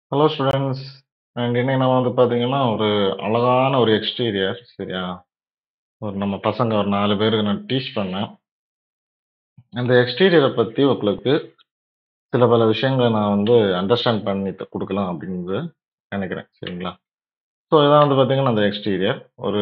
Hello students and இன்னைக்கு நம்ம வந்து பார்த்தீங்கன்னா, ஒரு அழகான ஒரு எக்ஸ்டீரியர் சரியா? ஒரு நம்ம பசங்க ஒரு 4 பேருக்கு நான் டீச் பண்ணேன். அந்த எக்ஸ்டீரியர பத்தி உங்களுக்கு சில பல விஷயங்கள நான் வந்து அண்டர்ஸ்டாண்ட் பண்ணி த குடுக்கலாம் அப்படின்னு நெனைக்கிறேன். சரிங்களா? ஸோ இதான் வந்து பார்த்தீங்கன்னா, அந்த எக்ஸ்டீரியர். ஒரு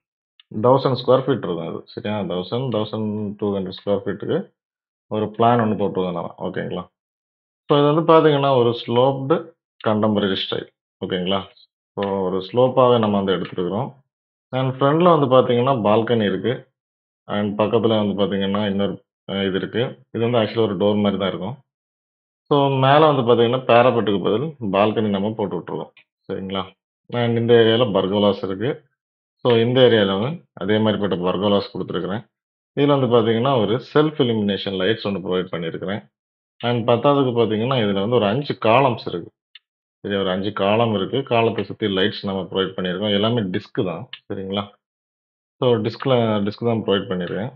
1000 ஸ்கொயர் ஃபீட் இருக்கும் அது. சரியா? 1000, 1200 ஸ்கொயர் ஃபீட்டுக்கு ஒரு பிளான் ஒண்ணு போட்டுருக்கோம் நம்ம. ஓகேங்களா? ஸோ இது வந்து பார்த்தீங்கன்னா, ஒரு ஸ்லோப்டு கண்டெம்பரரி ஸ்டைல். ஓகேங்களா? ஸோ ஒரு ஸ்லோப்பாவே நம்ம வந்து எடுத்துருக்கிறோம். அண்ட் ஃப்ரண்ட்ல வந்து பார்த்தீங்கன்னா, பால்கனி இருக்கு. அண்ட் பக்கத்துல வந்து பார்த்தீங்கன்னா, இன்னொரு அ இது இருக்கு. இது வந்து ஆக்சுவலா ஒரு டோர் மாரி தான் இருக்கும். ஸோ மேல வந்து பார்த்தீங்கன்னா, பேராபெட்டுக்கு பதில் பால்கனி நம்ம போட்டு விட்டுருக்கோம். சரிங்களா? அண்ட் இந்த ஏரியால பர்கோலாஸ் இருக்கு. ஸோ இந்த ஏரியாலவும் அதே மாரிப்பட்ட பர்கோலாஸ் குடுத்துருக்கிறேன். இதுல வந்து பார்த்தீங்கன்னா, ஒரு செல்ஃப் இல்லுமினேஷன் லைட்ஸ் ஒண்ணு புரொவைட் பண்ணியிருக்கிறேன். அண்ட் பத்தாததுக்கு பார்த்தீங்கன்னா, இதுல வந்து ஒரு 5 காலம்ஸ் இருக்கு. சரியா? ஒரு 5 காலம் இருக்கு. காலத்த சுத்தி லைட்ஸ் நம்ம புரொவைட் பண்ணியிருக்கோம். எல்லாமே டிஸ்க் தான். சரிங்களா? ஸோ டிஸ்க்ல டிஸ்க் தான் புரொவைட் பண்ணியிருக்கேன்.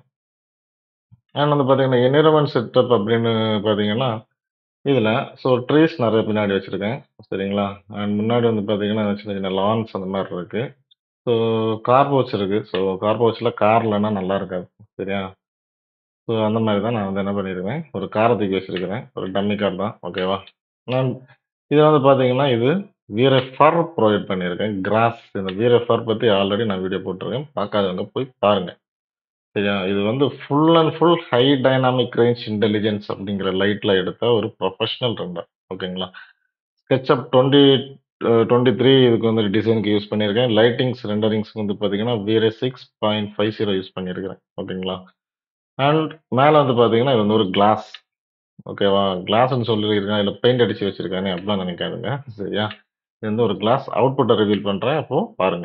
அண்ட் வந்து பார்த்தீங்கன்னா, என்வைரன்மென்ட் செட்டப் அப்படின்னு பார்த்தீங்கன்னா, இதுல ஸோ ட்ரீஸ் நெறைய பின்னாடி வச்சிருக்கேன். சரிங்களா? அண்ட் முன்னாடி வந்து பார்த்தீங்கன்னா, சின்ன சின்ன லான்ஸ் அந்த மாரி இருக்கு. ஸோ கார் போர்ச் இருக்கு. ஸோ கார் போர்ச்ல கார் இல்லன்னா நல்லா இருக்காது. சரியா? ஸோ அந்த மாரி தான் நான் வந்து என்ன பண்ணியிருக்கிறேன், ஒரு கார தூக்கி வச்சிருக்கிறேன். ஒரு டம்மி கார் தான். ஓகேவா? அண்ட் இது வந்து பார்த்தீங்கன்னா, இது வீர ஃபர் புரொவைட் பண்ணியிருக்கேன். கிராஸ் இந்த வீர ஃபர் பத்தி ஆல்ரெடி நான் வீடியோ போட்டுருக்கேன். பார்க்காதவங்க போய் பாருங்க. சரியா? இது வந்து full and full high dynamic range intelligence அப்படிங்கிற லைட்ல எடுத்த ஒரு ப்ரொஃபஷனல் ரெண்டர். ஓகேங்களா? SketchUp 20 அ 23 இதுக்கு வந்து டிசைனுக்கு யூஸ் பண்ணியிருக்கேன். லைட்டிங்ஸ் ரெண்டரிங்ஸ்க்கு வந்து பார்த்தீங்கன்னா, வீர 6.50 யூஸ் பண்ணியிருக்கிறேன். ஓகேங்களா? அண்ட் மேல வந்து பார்த்தீங்கன்னா, இது வந்து ஒரு கிளாஸ். ஓகேவா? கிளாஸ்ன்னு சொல்லியிருக்கேன். இதுல பெயிண்ட் அடிச்சு வச்சிருக்கானே அப்படிலாம் நெனைக்காதீங்க. சரியா? இது வந்து ஒரு கிளாஸ். அவுட்புட்ட ரிவீல் பண்றேன். அப்போ பாருங்க.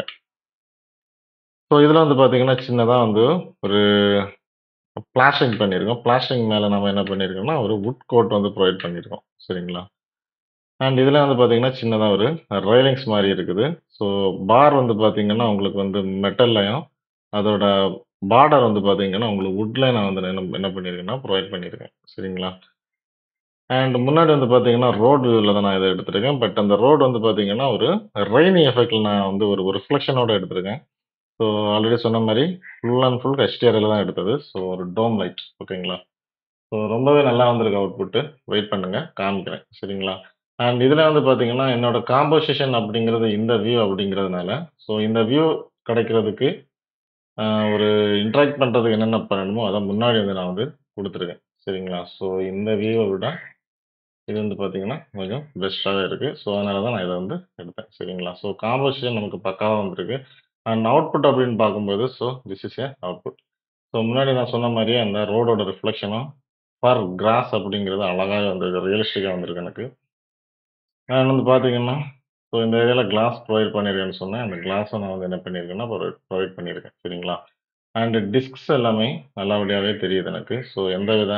ஸோ இதுல வந்து பார்த்தீங்கன்னா, சின்னதா வந்து ஒரு பிளாஸ்டரிங் பண்ணியிருக்கோம். பிளாஸ்டரிங் மேல நம்ம என்ன பண்ணியிருக்கோம்னா, ஒரு வுட் கோட் வந்து புரொவைட் பண்ணியிருக்கோம். சரிங்களா? அண்ட் இதுல வந்து பார்த்தீங்கன்னா, சின்னதா ஒரு ரெயிலிங்ஸ் மாரி இருக்குது. ஸோ பார் வந்து பார்த்தீங்கன்னா, உங்களுக்கு வந்து மெட்டல்லயும், அதோட பார்டர் வந்து பார்த்தீங்கன்னா, உங்களுக்கு வுட்ல நான் வந்து என்ன என்ன பண்ணியிருக்கேன்னா, புரொவைட் பண்ணியிருக்கேன். சரிங்களா? அண்ட் முன்னாடி வந்து பார்த்தீங்கன்னா, ரோட் வியூல தான் நான் இத எடுத்திருக்கேன். பட் அந்த ரோட் வந்து பார்த்தீங்கன்னா, ஒரு ரெய்னி எஃபெக்ட்ல நான் வந்து ஒரு ஒரு ரிஃப்ளெக்ஷனோட எடுத்திருக்கேன். ஸோ ஆல்ரெடி சொன்ன மாரி ஃபுல் அண்ட் ஃபுல் எக்ஸ்டீரியர்ல தான் எடுத்தது. ஸோ ஒரு டோம் லைட். ஓகேங்களா? ஸோ ரொம்பவே நல்லா வந்திருக்கு அவுட்புட். வெயிட் பண்ணுங்க. காமிக்கிறேன். சரிங்களா? அண்ட் இதுல வந்து பார்த்தீங்கன்னா, என்னோட காம்போசிஷன் அப்படிங்கிறது இந்த வியூ அப்படிங்கிறதுனால, ஸோ இந்த வியூ கிடைக்கிறதுக்கு அ ஒரு இன்டராக்ட் பண்றதுக்கு என்னென்ன பண்ணணுமோ, அத முன்னாடி வந்து நான் வந்து குடுத்துருக்கேன். சரிங்களா? ஸோ இந்த வியூவ விட இது வந்து பார்த்தீங்கன்னா, கொஞ்சம் பெஸ்ட்டாவே இருக்கு. ஸோ அதனால தான் நான் இத வந்து எடுத்தேன். சரிங்களா? ஸோ காம்போசிஷன் நமக்கு பக்காவா வந்திருக்கு. அண்ட் அவுட்புட் அப்படின்னு பார்க்கும்போது, so this is a output. So முன்னாடி நான் சொன்ன மாரியே அந்த ரோடோட ரிஃப்ளெக்ஷனும், ஃபார் கிராஸ் அப்படிங்கிறது அழகாவே வந்திருக்கு. ரியலிஸ்டிக்கா வந்திருக்கு எனக்கு. அண்ட் வந்து பார்த்தீங்கன்னா, ஸோ இந்த ஏரியால கிளாஸ் புரொவைட் பண்ணியிருக்கேன்னு சொன்னேன். அந்த கிளாஸும் நான் வந்து என்ன பண்ணியிருக்கேன்னா, புரொவைட் புரொவைட் பண்ணியிருக்கேன். சரிங்களா? அண்ட் டிஸ்க்ஸ் எல்லாமே நல்லபடியாவே தெரியுது எனக்கு. ஸோ எந்தவித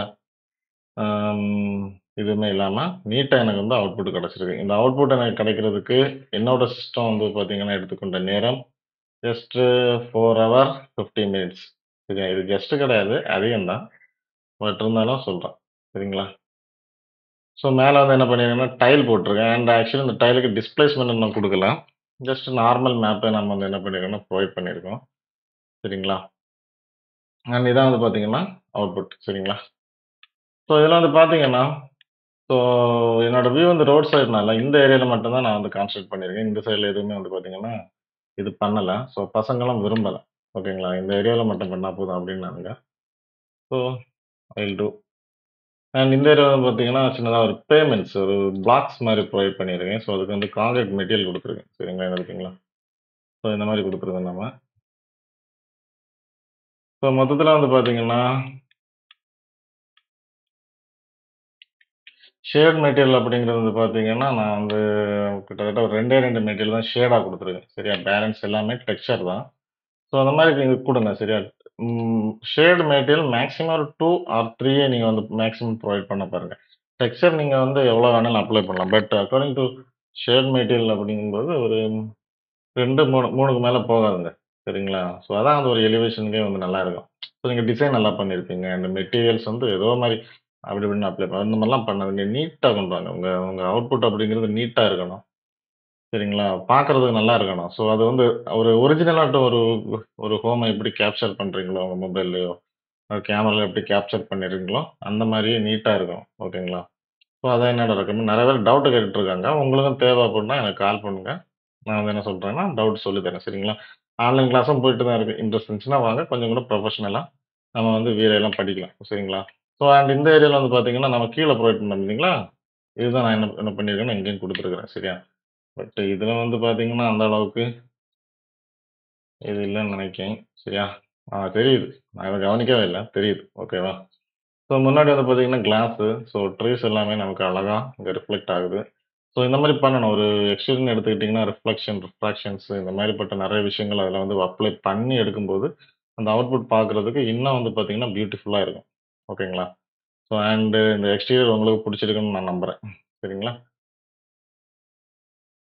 அம் இதுவுமே இல்லாம நீட்டா எனக்கு வந்து அவுட்புட் கிடைச்சிருக்கு. இந்த அவுட்புட் எனக்கு கிடைக்கிறதுக்கு என்னோட சிஸ்டம் வந்து பார்த்தீங்கன்னா, எடுத்துக்கொண்ட நேரம் ஜஸ்ட் 4 ஹவர் 50 மினிட்ஸ். சரியா? இது ஜஸ்ட் கிடையாது. அதிகம் தான். பட் இருந்தாலும் சொல்றேன். சரிங்களா? ஸோ மேல வந்து என்ன பண்ணியிருக்கேன்னா, டைல் போட்டுருக்கேன். அண்ட் ஆக்சுவலி இந்த டைலுக்கு டிஸ்பிளேஸ்மென்ட் இன்னும் குடுக்கல. ஜஸ்ட் நார்மல் மேப்பே நம்ம வந்து என்ன பண்ணியிருக்கோம்னா, புரொவைட் பண்ணியிருக்கோம். சரிங்களா? அண்ட் இதான் வந்து பார்த்தீங்கன்னா, அவுட்புட். சரிங்களா? ஸோ இதுல வந்து பார்த்தீங்கன்னா, ஸோ என்னோட வியூ வந்து ரோட் சைடுனால இந்த ஏரியால மட்டும் தான் நான் வந்து கான்சன்ட்ரேட் பண்ணியிருக்கேன். இந்த சைடுல எதுவுமே வந்து பார்த்தீங்கன்னா, இது பண்ணல. ஸோ பசங்களும் விரும்பல. ஓகேங்களா? இந்த ஏரியால மட்டும் பண்ணா போதும் அப்படின்னானுங்க. So I will do. And இந்த ஏரியால வந்து பார்த்தீங்கன்னா, சின்னதா ஒரு பேமெண்ட்ஸ் ஒரு பிளாக்ஸ் மாரி புரொவைட் பண்ணியிருக்கேன். ஸோ அதுக்கு வந்து கான்கிரீட் மெட்டீரியல் குடுத்துருக்கேன். சரிங்களா? இருக்குங்களா? ஸோ இந்த மாரி குடுத்துருக்கோம் நம்ம. ஸோ மொத்தத்துல வந்து பார்த்தீங்கன்னா ஷேட் மெட்டீரியல் அப்படிங்கிறது வந்து பார்த்தீங்கன்னா, நான் வந்து கிட்டத்தட்ட ஒரு 2டே 2 மெட்டீரியல் தான் ஷேடா குடுத்துருக்கேன். சரியா? பேலன்ஸ் எல்லாமே டெக்ஸ்சர் தான். ஸோ அந்த மாரி நீங்க குடுங்க. சரியா? ம் ஷேட் மெட்டீரியல் மேக்ஸிமம் ஒரு 2 ஆர் 3 நீங்க வந்து மேக்ஸிமம் புரொவைட் பண்ண பாருங்க. டெக்ஸ்சர் நீங்க வந்து எவ்வளோ வேணாலும் அப்ளை பண்ணலாம். But according to shade material அப்படிங்கும்போது ஒரு 2, 3 3க்கு மேல போகாதுங்க. சரிங்களா? ஸோ அதான் அந்த ஒரு எலிவேஷனுக்கே வந்து நல்லா இருக்கும். ஸோ நீங்க டிசைன் நல்லா பண்ணியிருப்பீங்க. அந்த மெட்டீரியல்ஸ் வந்து ஏதோ மாரி அப்படி இப்படின்னு அப்ளை பண்ண அந்த மாரிலாம் பண்ணாதீங்க. நீட்டா கொண்டு வாங்க. உங்க உங்க அவுட்புட் அப்படிங்கிறது நீட்டா இருக்கணும். சரிங்களா? பார்க்கறதுக்கு நல்லா இருக்கணும். ஸோ அது வந்து ஒரு ஒரிஜினலாட்ட ஒரு ஒரு ஹோம எப்படி கேப்சர் பண்றீங்களோ உங்க மொபைல்லயோ, ஒரு கேமரால எப்படி கேப்சர் பண்ணிடுறீங்களோ, அந்த மாரியே நீட்டா இருக்கணும். ஓகேங்களா? ஸோ அதான் என்னோட ரெக்கமெண்ட். நெறைய பேர் டவுட் கேட்டுட்டு இருக்காங்க. உங்களுக்கும் தேவ அப்டின்னா எனக்கு கால் பண்ணுங்க. நான் வந்து என்ன சொல்றேன்னா, டவுட் சொல்லி தரேன். சரிங்களா? ஆன்லைன் கிளாஸும் போயிட்டு தான் இருக்கு. இன்ட்ரெஸ்ட் இருந்துச்சுன்னா வாங்க. கொஞ்சம் கூட ப்ரொஃபஷனலா நம்ம வந்து வீடியோலாம் படிக்கலாம். சரிங்களா? ஸோ அண்ட் இந்த ஏரியால வந்து பார்த்தீங்கன்னா, நம்ம கீழ ப்ரொவைட் பண்ணோம் இல்லைங்களா? இதுதான் நான் என்ன என்ன பண்ணியிருக்கேன்னா, இங்கேயும் குடுத்துருக்கிறேன். சரியா? பட் இதுல வந்து பார்த்தீங்கன்னா, அந்த அளவுக்கு இது இல்லன்னு நெனைக்கிறேன். சரியா? ஆ தெரியுது. நான் அத கவனிக்கவே இல்ல. தெரியுது. ஓகேவா? ஸோ முன்னாடி வந்து பார்த்தீங்கன்னா, கிளாஸு ஸோ ட்ரீஸ் எல்லாமே நமக்கு அழகா இங்க ரிஃப்ளெக்ட் ஆகுது. ஸோ இந்த மாரி பண்ணணும். ஒரு எக்ஸ்ட்ரூஷன் எடுத்துக்கிட்டீங்கன்னா, ரிஃப்ளெக்ஷன், ரிஃப்ராக்ஷன்ஸ் இந்த மாரிப்பட்ட நெறைய விஷயங்கள் அதுல வந்து அப்ளை பண்ணி எடுக்கும்போது, அந்த அவுட்புட் பார்க்கறதுக்கு இன்னும் வந்து பார்த்தீங்கன்னா, பியூட்டிஃபுல்லா இருக்கும். ஓகேங்களா? ஸோ அண்ட் இந்த எக்ஸ்டீரியர் உங்களுக்கு புடிச்சிருக்குன்னு நான் நம்புறேன். சரிங்களா?